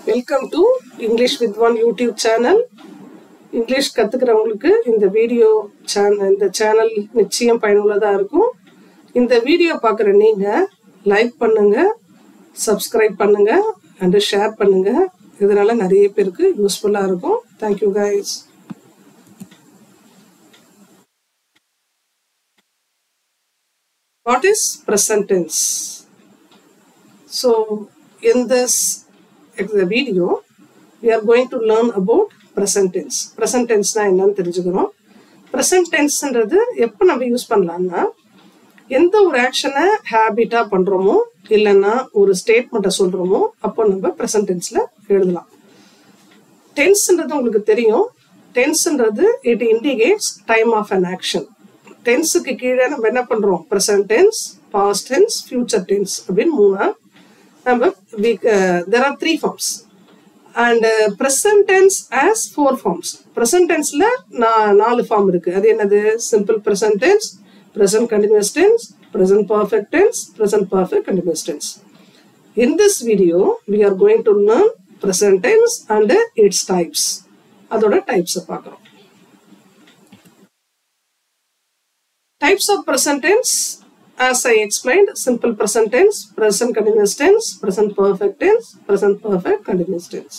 Welcome to English with one YouTube channel English கற்றுக்கிறவங்களுக்கு இந்த video channel இந்த channel நிச்சயம் பயனுள்ளதாக இருக்கும் இந்த வீடியோ பார்க்குற நீங்கள் லைக் பண்ணுங்க சப்ஸ்கிரைப் பண்ணுங்க அண்ட் ஷேர் பண்ணுங்க இதனால நிறைய பேருக்கு யூஸ்ஃபுல்லாக இருக்கும் thank you guys What is present tense? So, in this the video, we are going to learn about present tense. Present tense na என்னன்னு தெரிஞ்சுக்கிறோம் present tenseன்றது எப்போ நம்ம யூஸ் பண்ணலாம்னா எந்த ஒரு ஆக்ஷனை ஹேபிட்டாக பண்ணுறோமோ இல்லைன்னா ஒரு ஸ்டேட்மெண்ட்டை சொல்கிறோமோ அப்போ நம்ம ப்ரெசன்ட் டென்ஸில் எழுதலாம் டென்ஸ்ன்றது உங்களுக்கு தெரியும் டென்ஸ்ன்றது it indicates time of an action டென்ஸுக்கு கீழே நம்ம என்ன பண்ணுறோம் present tense past tense future tense அப்படின்னு மூணா நம்ம there are three forms and present tense has four forms present டென்ஸில் நான் நாலு ஃபார்ம் இருக்குது அது என்னது simple present tense present continuous tense present perfect tense present perfect continuous tense In this video, we are going to learn present tense and its types. அதோட types பார்க்குறோம் Types of present tense, as I explained, simple present tense, present continuous tense, present perfect tense, present perfect continuous tense.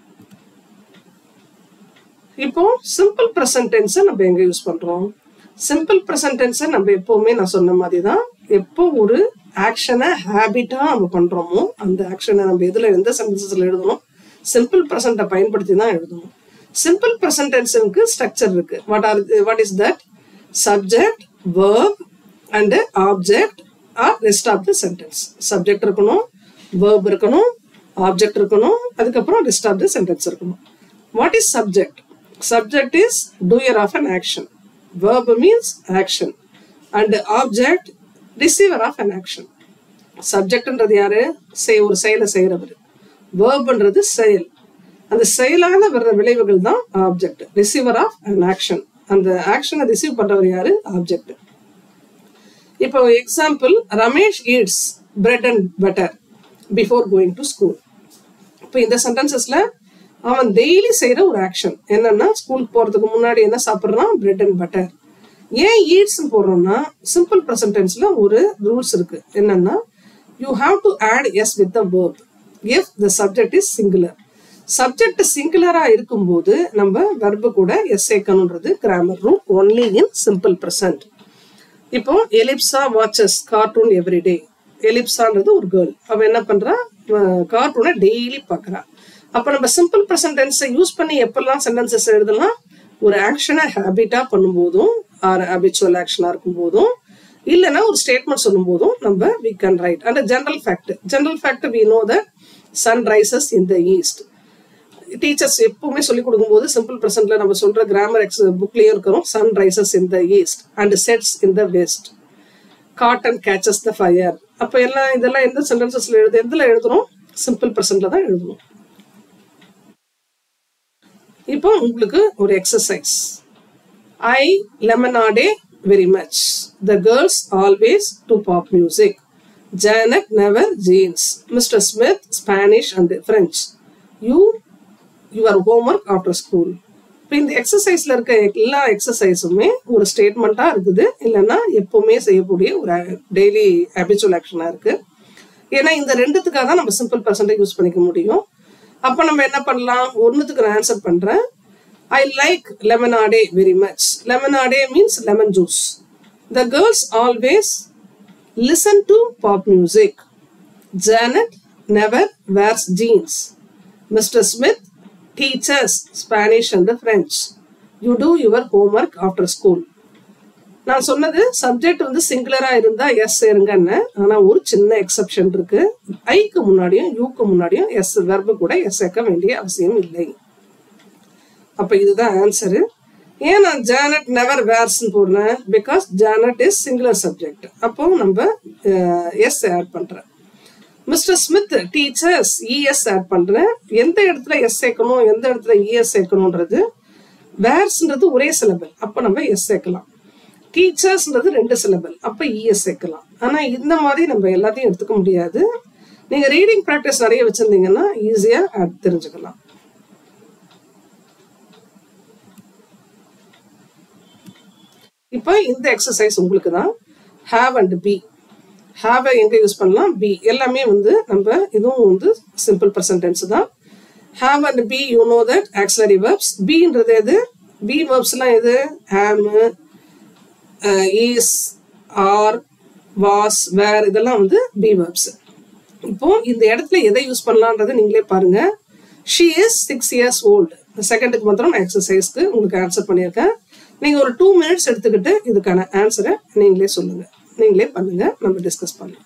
இப்போ simple present டென்ஸை நம்ம எங்க use பண்றோம் simple present டென்ஸை நம்ம எப்பவுமே நான் சொன்ன மாதிரி தான் எப்போ ஒரு ஆக்ஷனை ஹேபிட்டா நம்ம பண்றோமோ அந்த ஆக்ஷனை நம்ம எதுல எந்த சென்டென்சஸ்ல எழுதணும் சிம்பிள் ப்ரெசன்ட்டை பயன்படுத்தி தான் எழுதணும் சிம்பிள் ப்ரெசன்ட் டென்ஸுக்கு ஸ்ட்ரக்சர் இருக்கு what are what is that subject verb and object or rest of the sentence subject இருக்கணும் வேர்ப் இருக்கணும் ஆப்ஜெக்ட் இருக்கணும் அதுக்கப்புறம் ரெஸ்ட் ஆஃப் த சென்டென்ஸ் இருக்கணும் what is subject subject is doer of an action verb means action and object receiver of an action சப்ஜெக்ட்ன்றது யாரு செய் ஒரு செயலை செய்யறவர் வேர்ப்ன்றது செயல் அந்த செயலால வர்ற விளைவுகள் தான் object receiver of an action அந்த ஆக்ஷனை ரிசீவ் பண்றவர் யாரு ஆப்ஜெக்ட் இப்போ example Ramesh eats bread and butter before going to school இப்போ இந்த சென்டென்சஸ்ல அவன் டெய்லி செய்யற ஒரு ஆக்ஷன் என்னன்னா ஸ்கூலுக்கு போறதுக்கு முன்னாடி என்ன சாப்பிட்றான் பிரெட் அண்ட் பட்டர் ஏன் ஈட்ஸ் போடுறோம்னா சிம்பிள் ப்ரெசன்டென்ஸ்ல ஒரு ரூல்ஸ் இருக்கு என்னன்னா you have to add s with the verb if the subject is singular subject சிங்குலரா இருக்கும்போது நம்ம வெர்பு கூட எஸ் சேர்க்கணுன்றது grammar rule only in simple present இப்போ எலிப்சா வாட்சஸ் கார்ட்டூன் எவ்ரிடே எலிப்சான்றது ஒரு கேர்ள் அவ என்ன பண்றா கார்ட்டூனை டெய்லி பாக்குறா அப்ப நம்ம சிம்பிள் ப்ரெசன்ட் டென்ஸை யூஸ் பண்ணி எப்பெல்லாம் சென்டென்சஸ் எழுதலாம் ஒரு ஆக்ஷனை ஹேபிட்டா பண்ணும்போதும் ஆர் ஹேபிச்சுவல் ஆக்ஷனா இருக்கும் போதும் இல்லைன்னா ஒரு ஸ்டேட்மெண்ட் சொல்லும் போதும் நம்ம we can write and general fact general fact we know the sun rises in the east teachers எப்பவுமே சொல்லிக் கொடுக்கும்போது சிம்பிள் ப்ரெசன்ட்ல நம்ம சொல்ற கிராமர் எக்ஸ் புக்லயும் இருக்கிறோம் sun rises in the east and sets in the west cotton catches the fire அப்ப எல்லாம் இதெல்லாம் எந்த சென்டென்சஸ்ல எழுது எதுல எழுதுறோம் சிம்பிள் ப்ரெசன்ட்ல தான் எழுதணும் இப்போ உங்களுக்கு ஒரு exercise I lemonade very much the girls always to pop music Janet never jeans Mr Smith Spanish and French you your homework after school இப்போ இந்த எக்ஸசைஸ்ல இருக்க எல்லா எக்ஸசைஸுமே ஒரு ஸ்டேட்மெண்ட்டா இருக்குது இல்லைன்னா எப்பவுமே செய்யக்கூடிய ஒரு டெய்லி ஹேபிச்சுவல் ஆக்ஷனா இருக்கு ஏன்னா இந்த ரெண்டுத்துக்காக தான் நம்ம சிம்பிள் பர்சன்டை யூஸ் பண்ணிக்க முடியும் அப்போ நம்ம என்ன பண்ணலாம் ஒன்றுத்துக்கு நான் ஆன்சர் பண்ணுறேன் I like lemonade very much lemonade means lemon juice the girls always listen to pop music Janet never wears jeans Mr Smith teaches Spanish and French you do your homework after school நான் சொன்னது subject வந்து சிங்குலரா இருந்தா S சேருங்கன்னு ஆனா ஒரு சின்ன exception இருக்கு ஐக்கு முன்னாடியும் யூக்கு முன்னாடியும் எஸ் வெர்பு கூட எஸ் சேர்க்க வேண்டிய அவசியம் இல்லை அப்ப இதுதான் ஆன்சரு ஏன் நான் ஜானட் நெவர் வேர்ஸ் போடுறேன் because Janet is singular subject அப்போ நம்ம எஸ் ஆட் பண்றேன் Mr Smith teaches E S add பண்றேன் எந்த இடத்துல எஸ் சேர்க்கணும் எந்த இடத்துல இஎஸ் சேர்க்கணும்ன்றது வேர்ஸ்ன்றது ஒரே சிலபல் அப்போ நம்ம எஸ் சேர்க்கலாம் டீச்சர்ஸ்ன்றது ரெண்டு சிலபல் அப்போ இஎஸ் சேர்க்கலாம் ஆனால் இந்த மாதிரி நம்ம எல்லாத்தையும் எடுத்துக்க முடியாது நீங்க ரீடிங் ப்ராக்டிஸ் நிறைய வச்சிருந்தீங்கன்னா ஈஸியா தெரிஞ்சுக்கலாம் இப்போ இந்த எக்ஸசைஸ் உங்களுக்கு தான் ஹாவ் அண்ட் பி ஹாவ் எங்க யூஸ் பண்ணலாம் பி எல்லாமே வந்து நம்ம இதுவும் வந்து சிம்பிள் ப்ரெசன்டென்ஸ் தான் have and be you know that auxiliary verbs பின்றது எது பி வெர்ப்ஸ்லாம் எது am is are was were இதெல்லாம் வந்து பி வெர்ப்ஸ் இப்போ இந்த இடத்துல எதை யூஸ் பண்ணலான்றதை நீங்களே பாருங்க she is six years old செகண்டுக்கு மாத்திரம் நான் எக்ஸசைஸ்க்கு உங்களுக்கு ஆன்சர் பண்ணியிருக்கேன் நீங்க ஒரு டூ மினிட்ஸ் எடுத்துக்கிட்டு இதுக்கான ஆன்சரை நீங்களே சொல்லுங்க நீங்களே பண்ணுங்க நம்ம டிஸ்கஸ் பண்ணலாம்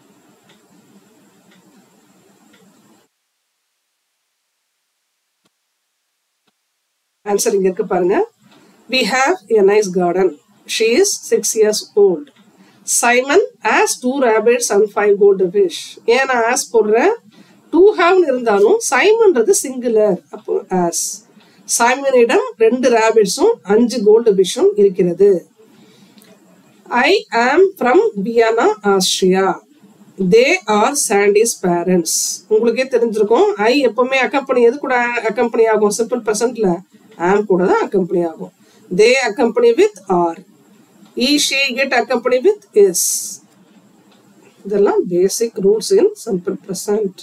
ஆன்சர் இங்க இருக்கு பாருங்க we have a nice garden she is six years old Simon has two rabbits and five goldfish ஏன் நான் ஆஸ் போடுறேன் டூ ஹாவ்னு இருந்தாலும் சைமன்றது சிங்குலர் அப்போ ஆஸ் சைமனிடம் ரெண்டு ரேபிட்ஸும் அஞ்சு கோல்டு ஃபிஷ்ஷும் இருக்கிறது I am from Vienna Austria they are Sandy's parents உங்களுக்கே தெரிஞ்சிருக்கும் ஐ எப்பவுமே அக்கம்பனி எது கூட அக்கம்பனி ஆகும் சிம்பிள் ப்ரெசன்ட்ல ஆம் கூட தான் அக்கம்பனி ஆகும் they accompany with are he she get accompany with is இதெல்லாம் basic rules in simple present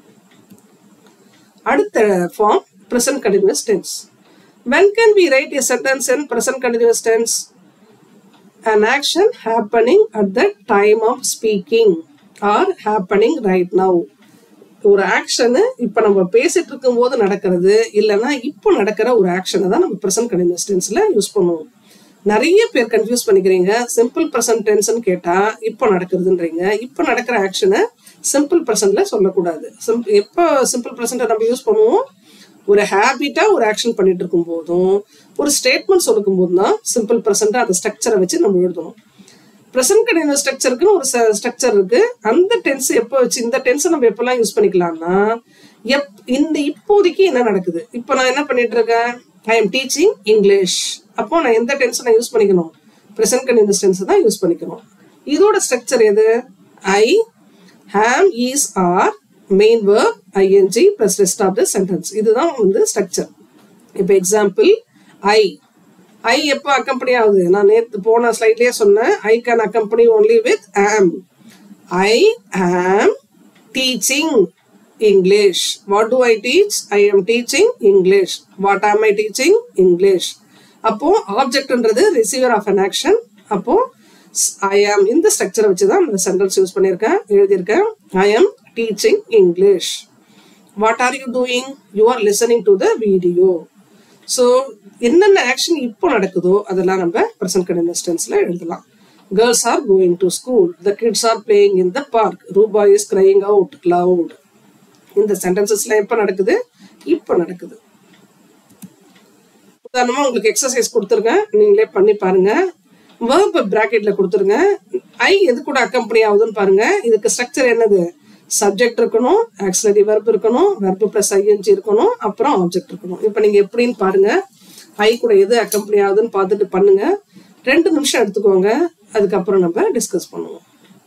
அடுத்த form present continuous tense. When can we write a sentence in present continuous tense? An action happening at the time of speaking or happening right now. ஒரு action இப்போ நம்ம பேசிட்டு இருக்கும் போது நடக்கிறது இல்லைன்னா இப்போ நடக்கிற ஒரு ஆக்ஷனை தான் நம்ம ப்ரெசன்ட் கண்டினியூஸ் டென்ஸ்ல யூஸ் பண்ணுவோம் நிறைய பேர் கன்ஃபியூஸ் பண்ணிக்கிறீங்க சிம்பிள் ப்ரெசன்ட் டென்ஸ்னு கேட்டா இப்போ நடக்கிறதுன்றீங்க இப்போ நடக்கிற ஆக்ஷனை சிம்பிள் ப்ரெசன்ட்ல சொல்லக்கூடாது சிம்பிள் எப்போ சிம்பிள் ப்ரெசன்ட்டை நம்ம யூஸ் பண்ணுவோம் ஒரு ஹேபிட்டா ஒரு ஆக்ஷன் பண்ணிட்டு இருக்கும் போதும் ஒரு ஸ்டேட்மெண்ட் சொல்லும் போது தான் சிம்பிள் ப்ரெசென்டா அந்த ஸ்ட்ரக்சரை வச்சு நம்ம எழுதணும் ப்ரெசன்ட் கண்டினியூஸ் ஸ்ட்ரக்சருக்குன்னு ஒரு ஸ்ட்ரக்சர் இருக்கு அந்த டென்ஸ் எப்போ வச்சு இந்த டென்ஸை நம்ம எப்பெல்லாம் யூஸ் பண்ணிக்கலாம்னா எப் இந்த இப்போதைக்கு என்ன நடக்குது இப்போ நான் என்ன பண்ணிட்டு இருக்கேன் ஐ எம் டீச்சிங் இங்கிலீஷ் அப்போ நான் எந்த டென்ஸ் நான் யூஸ் பண்ணிக்கணும் ப்ரெசன்ட் கண்டினியூஸ் டென்ஸ் தான் யூஸ் பண்ணிக்கணும் இதோட ஸ்ட்ரக்சர் எது I am is are main verb I N G plus rest of the sentence இதுதான் வந்து ஸ்ட்ரக்சர் இப்போ எக்ஸாம்பிள் ஐ ஐ எப்போ அக்கம்பனி ஆகுது நான் நேற்று போன ஸ்லைட்லேயே சொன்னேன் I can accompany only with am I am teaching English what do I teach I am teaching English what am I teaching English அப்போ ஆப்ஜெக்ட்ன்றது ரிசீவர் ஆஃப் அன் ஆக்ஷன் அப்போ ஐ ஆம் இந்த ஸ்ட்ரக்சரை வச்சு தான் இந்த சென்டென்ஸ் யூஸ் பண்ணியிருக்கேன் எழுதியிருக்கேன் I am teaching English what are you doing you are listening to the video so என்னென்ன ஆக்ஷன் இப்போ நடக்குதோ அதெல்லாம் நம்ம ப்ரெசன்ட் கண்டினியூஸ் டென்ஸ்ல எழுதலாம் girls are going to school the kids are playing in the park Rupa is crying out loud இந்த சென்டென்சஸ்ல எப்போ நடக்குது இப்போ நடக்குது உதாரணமா உங்களுக்கு எக்ஸசைஸ் கொடுத்துருக்கேன் நீங்களே பண்ணி பாருங்க வேர்ப் பிராக்கெட்ல கொடுத்துருங்க ஐ எது கூட அக்கம்பனி ஆகுதுன்னு பாருங்க இதுக்கு ஸ்ட்ரக்சர் என்னது சப்ஜெக்ட் இருக்கணும் ஆக்சிலரி வெர்ப் இருக்கணும் வெர்ப் பிளஸ் ஐஎன்ஜி இருக்கணும் அப்புறம் ஆப்ஜெக்ட் இருக்கணும் இப்போ நீங்க எப்படின்னு பாருங்க ஐ கூட எது அக்கம்பனி ஆகுதுன்னு பார்த்துட்டு பண்ணுங்க ரெண்டு நிமிஷம் எடுத்துக்கோங்க அதுக்கப்புறம் நம்ம டிஸ்கஸ் பண்ணுவோம்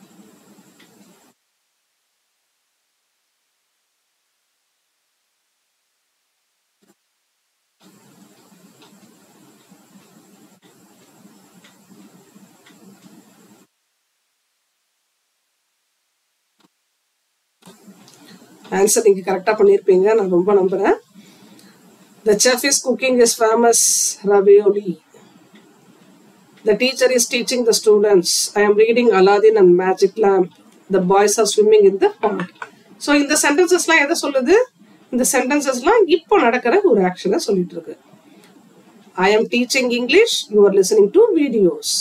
ஆன்சர் நீங்க கரெக்டா பண்ணிருப்பீங்க நான் ரொம்ப நம்புறேன் the chef is cooking is famous ravioli the teacher is teaching the students I am reading Aladdin and magic lamp the boys are swimming in the pond so இந்த சென்டென்சஸ்லாம் எதை சொல்லுது இந்த சென்டென்சஸ்லாம் இப்போ நடக்கிற ஒரு ஆக்ஷனை சொல்லிட்டு இருக்கு I am teaching English you are listening to videos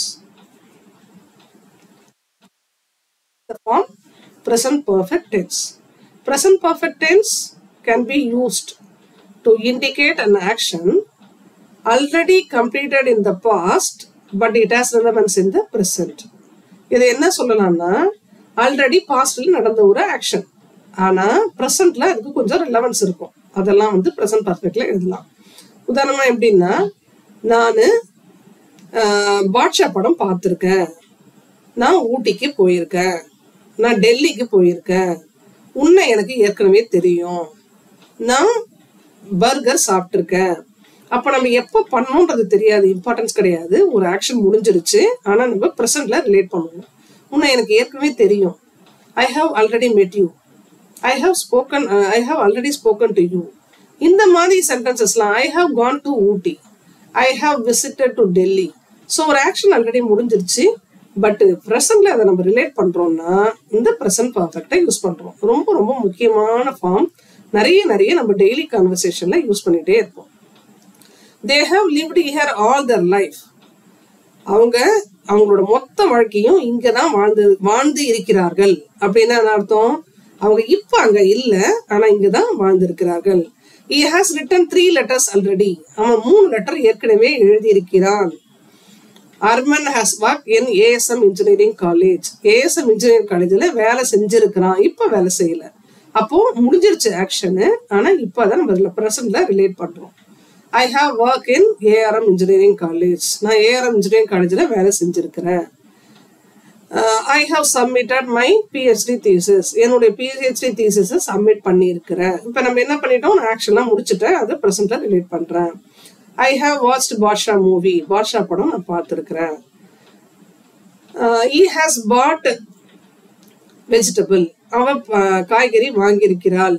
The form present perfect tense. Present perfect tense can be used to indicate an action already completed in the past, but it has relevance in the present. இது என்ன சொல்லலாம்னா already பாஸ்டில் நடந்த ஒரு action ஆனா ப்ரெசென்ட்ல அதுக்கு கொஞ்சம் relevance இருக்கும் அதெல்லாம் வந்து ப்ரெசன்ட் பர்ஃபெக்ட்ல எழுதலாம் உதாரணமா எப்படின்னா நான் பாட்ஷா படம் பார்த்துருக்கேன் நான் ஊட்டிக்கு போயிருக்கேன் நான் டெல்லிக்கு போயிருக்கேன் உன்னை எனக்கு ஏற்கனவே தெரியும் நான் பர்கர் சாப்பிட்ருக்கேன் அப்போ நம்ம எப்போ பண்ணணுன்றது தெரியாது இம்பார்ட்டன்ஸ் கிடையாது ஒரு ஆக்ஷன் முடிஞ்சிருச்சு ஆனால் நம்ம ப்ரெசென்ட்ல ரிலேட் பண்ணுவோம் உன்னை எனக்கு ஏற்கனவே தெரியும் I have already met you I have spoken I have already spoken to you இந்த மாதிரி சென்டென்சஸ்லாம் I have gone to Ooty I have visited to Delhi so ஒரு ஆக்ஷன் ஆல்ரெடி முடிஞ்சிருச்சு பட் ப்ரெசன்ட்ல அதை நம்ம ரிலேட் பண்றோம்னா இந்த ப்ரெசன்ட் பர்ஃபெக்டை யூஸ் பண்றோம் ரொம்ப ரொம்ப முக்கியமான ஃபார்ம் நிறைய நிறைய நம்ம டெய்லி கான்வர்சேஷன்ல யூஸ் பண்ணிட்டே இருப்போம் they have lived here all their life அவங்க அவங்களோட மொத்த வாழ்க்கையும் இங்க தான் வாழ்ந்து வாழ்ந்து இருக்கிறார்கள் அப்படின்னா என்ன அர்த்தம் அவங்க இப்ப அங்க இல்ல ஆனா இங்க தான் வாழ்ந்திருக்கிறார்கள் he has written three letters already அவன் மூணு லெட்டர் ஏற்கனவே எழுதியிருக்கிறான் Arman has work in ASM engineering college ASM engineering காலேஜ்ல வேலை செஞ்சிருக்கிறான் இப்ப வேலை செய்யல அப்போ முடிஞ்சிருச்சு ஆக்ஷனு ஆனா இப்போ அதை நம்ம ப்ரெசன்ட்ல ரிலேட் பண்றோம் I have work in ARM engineering college நான் ஏஆர்எம் இன்ஜினியரிங் காலேஜில் வேலை செஞ்சுருக்கிறேன் I have submitted my PhD thesis என்னுடைய பிஹெச்டி தீசஸை சப்மிட் பண்ணியிருக்கிறேன் இப்போ நம்ம என்ன பண்ணிட்டோம் நான் ஆக்ஷன்லாம் முடிச்சுட்டேன் அதை ப்ரெசென்ட்டில் ரிலேட் பண்ணுறேன் I have watched Baasha movie Baasha படம் நான் பார்த்துருக்கிறேன் ஈ ஹாஸ் பாட் வெஜிடபிள் அவ அஹ், காய்கறி வாங்கியிருக்கிறாள்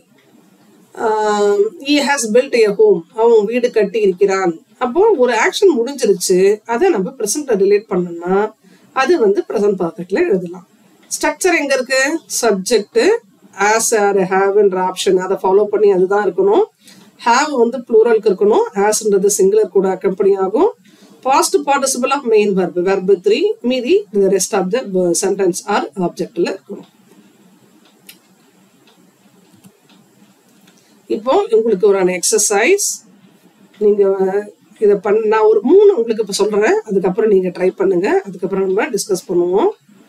he has built a home அவன் வீடு கட்டி இருக்கிறான் அப்போ ஒரு ஆக்ஷன் முடிஞ்சிருச்சு அதை நம்ம ப்ரெசென்ட்ல ரிலேட் பண்ணோம்னா அது வந்து ப்ரெசன்ட் பர்ஃபெக்ட்ல எழுதலாம் ஸ்ட்ரக்சர் எங்க இருக்கு சப்ஜெக்ட் ஆஸ் ஆர் ஹேவ்ன்ற ஆப்ஷன் அதை ஃபாலோ பண்ணி அதுதான் இருக்கணும் ஹேவ் வந்து ப்ளூரலுக்கு இருக்கணும் ஆஸ்ன்றது சிங்குலர் கூட அக்கம்பனி ஆகும் past participle of main verb verb three மீதி rest of the sentence or ஆப்ஜெக்ட்ல இருக்கணும் இப்போ உங்களுக்கு ஒரு எக்ஸசைஸ் நீங்க இதை பண்ண நான் ஒரு மூணு உங்களுக்கு இப்போ சொல்றேன் அதுக்கப்புறம் நீங்க ட்ரை பண்ணுங்க அதுக்கப்புறம் நம்ம டிஸ்கஸ் பண்ணுவோம்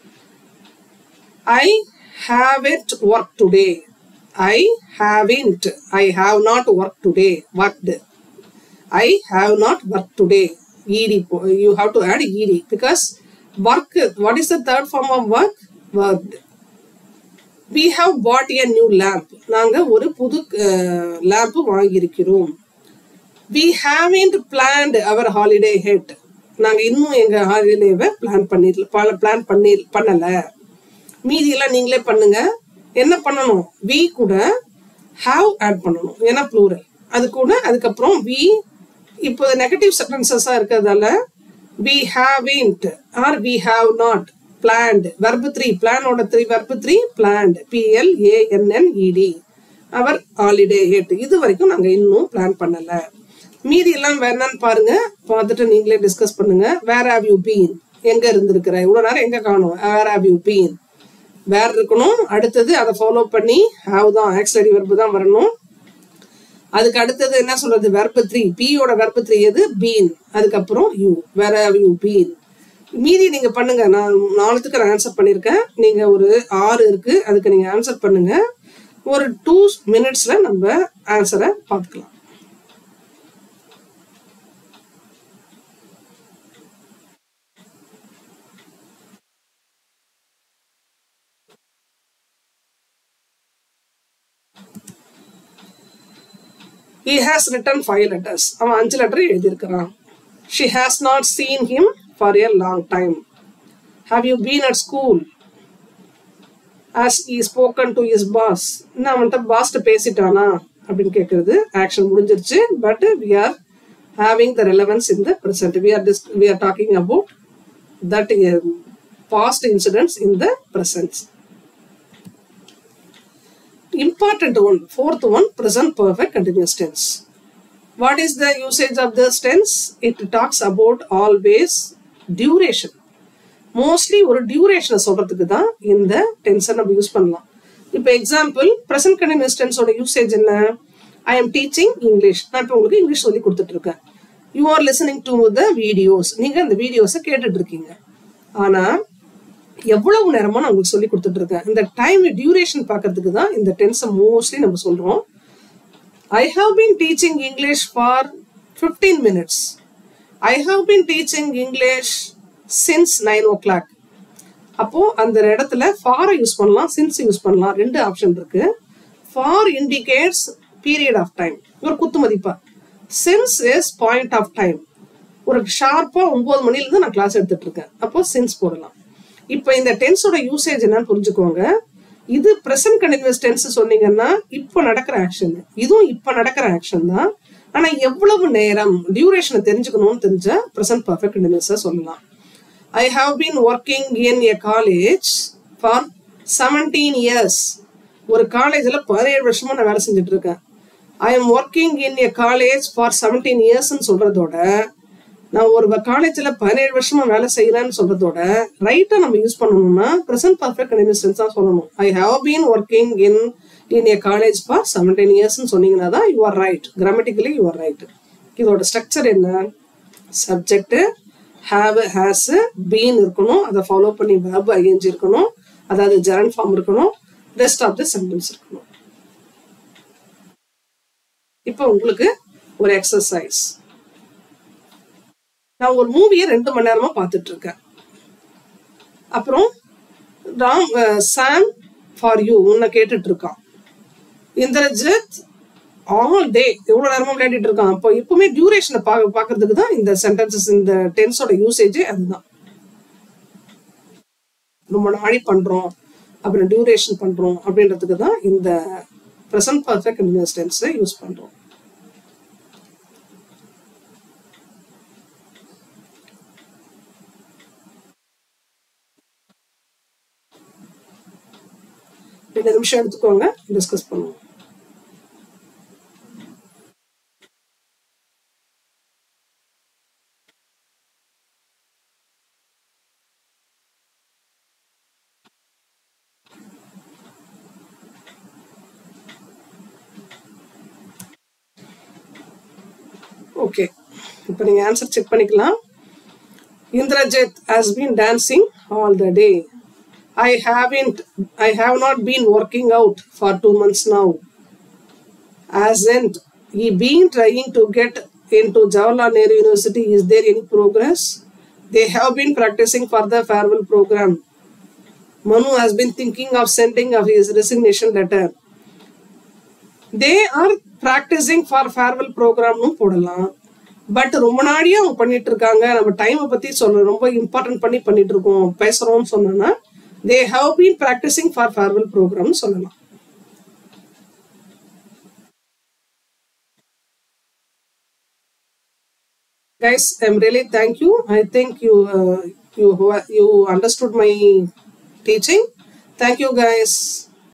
I have it work today I have int I have not work today worked I have not work today E D you have to add E D because work what is the third form of work worked we have bought a new lamp நாங்க ஒரு புது lamp வாங்கியிருக்கிறோம் we haven't planned our holiday yet நாங்க இன்னும் எங்க ஹாலிடேவை plan பண்ணி plan பண்ணி பண்ணல மீதி எல்லாம் நீங்களே பண்ணுங்க என்ன பண்ணணும் we கூட have ஆட் பண்ணணும் ஏன்னா ப்ளூரல் அது கூட அதுக்கப்புறம் we இப்போ நெகட்டிவ் சென்டென்சஸா இருக்கிறதால we haven't or we have not planned verb 3 plan ஓட 3 verb 3 planned p l a n n e d அவர் ஹாலிடே ஹேட் இது வரைக்கும் நாங்க இன்னும் பிளான் பண்ணல மீதி எல்லாம் வேணான்னு பாருங்க பார்த்துட்டு நீங்களே டிஸ்கஸ் பண்ணுங்க வேர் ஹாவ் யூ பீன் எங்க இருந்திருக்கிற இவ்வளவு நேரம் எங்க காணும் where have you been where இருக்கணும் அடுத்தது அதை ஃபாலோ பண்ணி ஹாவ் தான் ஆக்சிலரி வெர்பு தான் வரணும் அதுக்கு அடுத்தது என்ன சொல்றது வெர்பு த்ரீ பியோட வெர்பு த்ரீ எது பீன் அதுக்கப்புறம் you where have you been மீதி நீங்க பண்ணுங்க நான் நாலுத்துக்கு நான் ஆன்சர் பண்ணியிருக்கேன் நீங்க ஒரு ஆறு இருக்கு அதுக்கு நீங்க ஆன்சர் பண்ணுங்க ஒரு டூ மினிட்ஸ்ல நம்ம ஆன்சரை பார்த்துக்கலாம் he has written five letters அவன் அஞ்சு லெட்டர் எழுதியிருக்கிறான் she has not seen him for a long time have you been at school as he spoken to his boss என்ன அவன்கிட்ட பாஸ்ட்ட பேசிட்டானா அப்படின்னு கேட்கறது ஆக்ஷன் முடிஞ்சிருச்சு but we are having the relevance in the present we are dis- we are talking about that uh, past incidents in the present important one fourth one present perfect continuous tense what is the usage of this tense it talks about always duration mostly ஒரு டியூரேஷனை சொல்றதுக்கு தான் இந்த டென்ஸை நம்ம use பண்ணலாம் இப்போ example present continuous டென்ஸோட usage என்ன ஐ எம் டீச்சிங் இங்கிலீஷ் நான் இப்போ உங்களுக்கு இங்கிலீஷ் சொல்லி கொடுத்துட்டு இருக்கேன் you are listening to the videos நீங்க அந்த வீடியோஸை கேட்டுட்டு இருக்கீங்க ஆனா எவ்வளவு நேரமா நான் உங்களுக்கு சொல்லி கொடுத்துட்டு இருக்கேன் இந்த டைம் டியூரேஷன் பார்க்கறதுக்கு தான் இந்த டென்ஸை மோஸ்ட்லி நம்ம சொல்றோம் I have been teaching English for 15 minutes. I have been teaching English since 9 o'clock. அப்போ அந்த இடத்துல ஃபாரை யூஸ் பண்ணலாம் சின்ஸ் யூஸ் பண்ணலாம் ரெண்டு ஆப்ஷன் இருக்கு for indicates period of time ஒரு குத்து மதிப்பா since is point of time ஒரு ஷார்ப்பா ஒன்பது மணில இருந்து நான் கிளாஸ் எடுத்துட்டு இருக்கேன் அப்போ சின்ஸ் போடலாம் இப்போ இந்த டென்ஸோட யூசேஜ் என்னன்னு புரிஞ்சுக்கோங்க இது பிரசன்ட் கண்டினியூஸ் டென்ஸ் சொன்னீங்கன்னா இப்போ நடக்கிற ஆக்ஷன் இதுவும் இப்போ நடக்கிற ஆக்ஷன் தான் ஆனா எவ்வளவு நேரம் டியூரேஷனை தெரிஞ்சுக்கணும்னு தெரிஞ்சா பிரசன்ட் பர்ஃபெக்ட் கண்டினியூஸா சொல்லலாம் I have been working in a college for seventeen years ஒரு காலேஜில் பதினேழு வருஷமா நான் வேலை செஞ்சுட்டு இருக்கேன் I am working in a college for seventeen இயர்ஸ்ன்னு சொல்றதோட நான் ஒரு காலேஜில் பதினேழு வருஷமா வேலை செய்யறேன்னு சொல்றதோட ரைட்டை நம்ம யூஸ் பண்ணணும்னா ப்ரெசன்ட் பர்ஃபெக்ட் கண்டினியூஸ் தான் சொல்லணும் I have been working in in a college for seventeen இயர்ஸ்னு சொன்னீங்கன்னா தான் you are right grammatically you are right இதோட ஸ்ட்ரக்சர் என்ன சப்ஜெக்ட் ஹாவ் ஹேஸ் பீன் இருக்கணும் அதை ஃபாலோ பண்ணி வேர்ப் ஐஎன்ஜி இருக்கணும் அதாவது ஜெரன் ஃபார்ம் இருக்கணும் ரெஸ்ட் ஆஃப் த சென்டென்ஸ் இருக்கணும் இப்போ உங்களுக்கு ஒரு எக்ஸசைஸ் நான் ஒரு மூவியை ரெண்டு மணி நேரமா பார்த்துட்டு இருக்கேன் அப்புறம் ராம் சாம் ஃபார் யூ உன்னை கேட்டுட்டு இருக்கான் இந்திரஜித் ஆல் டே எவ்வளோ நேரமா விளையாடிட்டு இருக்கான் அப்போ எப்பவுமே டியூரேஷனை பா பார்க்கறதுக்கு தான் இந்த சென்டென்சஸ் இந்த டென்ஸோட யூசேஜே அதுதான் ரொம்ப நாளி பண்றோம் அப்புறம் டியூரேஷன் பண்றோம் அப்படின்றதுக்கு தான் இந்த ப்ரெசன்ட் பர்ஃபெக்ட் கண்டினியூஸ் டென்ஸை யூஸ் பண்றோம் ரெண்டு நிமிஷம் எடுத்துக்கோங்க டிஸ்கஸ் பண்ணுவோம் ஓகே இப்போ நீங்க ஆன்சர் செக் பண்ணிக்கலாம் Indrajit has been dancing all the day I haven't, I have not been working out for two months now. Hasn't he been trying to get into Jawaharlal Nehru University? Is there any progress? They have been practicing for the farewell program. Manu has been thinking of sending of his resignation letter. They are practicing for farewell program போடலாம் but ரொம்ப நாடியே அவங்க பண்ணிட்டு இருக்காங்க நம்ம டைமை பத்தி சொல்ல ரொம்ப இம்பார்ட்டன்ட் பண்ணி பண்ணிட்டு இருக்கோம் பேசுறோம்னு சொன்னோம்னா they have been practising for farewell programme சொல்லலாம் guys i'm really thank you i think you uh, you you understood my teaching thank you guys